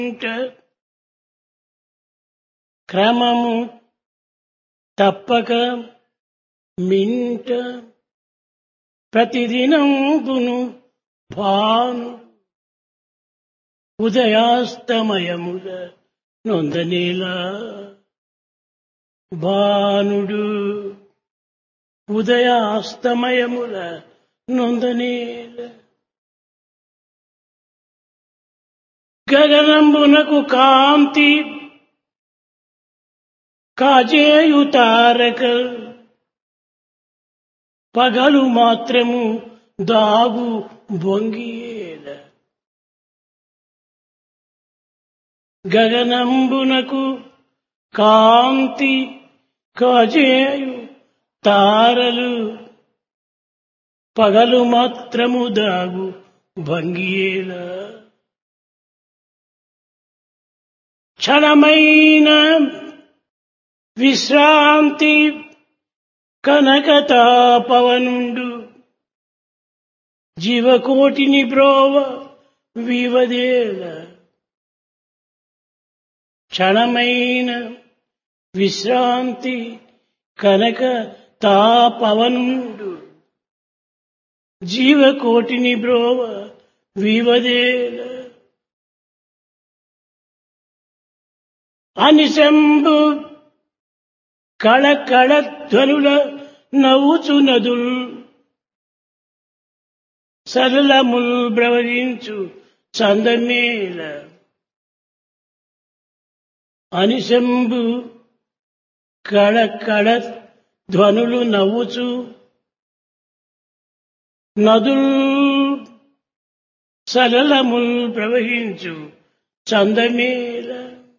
ఇంట క్రమము తప్పక మింట ప్రతిదినంబును భాను ఉదయాస్తమయముల నొందనేలా భానుడు ఉదయాస్తమయముల నొందనేల గగనంబునకు కాంతి కాజేయు తారక పగలు మాత్రము దాగు బొంగియేల గగనంబునకు కాంతి కాజేయు తారలు పగలు మాత్రము దాగు భంగియేల క్షణమైన విశ్రాంతి కనకతాపవనుండు జీవకోటిని బ్రోవ వివదేల క్షణమైన విశ్రాంతి కనక తాపవనుండు జీవకోటిని బ్రోవ వివదేల అనిశంబు కళకళ ధ్వనుల నవ్వుచు నదుల్ సరళముల్ బ్రవరించు చందమేల అనిశంబు కళకళ ధ్వనులు నవ్వుచు నదుల్ సరళముల్ ప్రవహించు చందమేల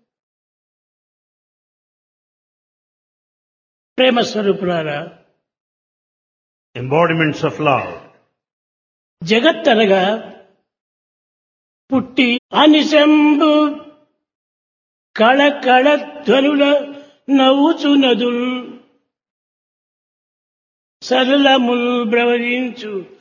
ప్రేమ స్వరూపులారా embodiments of love. జగత్తనగా పుట్టి అనిశంబు కళకళ ధ్వనుల నవ్వుచు నదుల్ సరళముల్ బ్రవరించు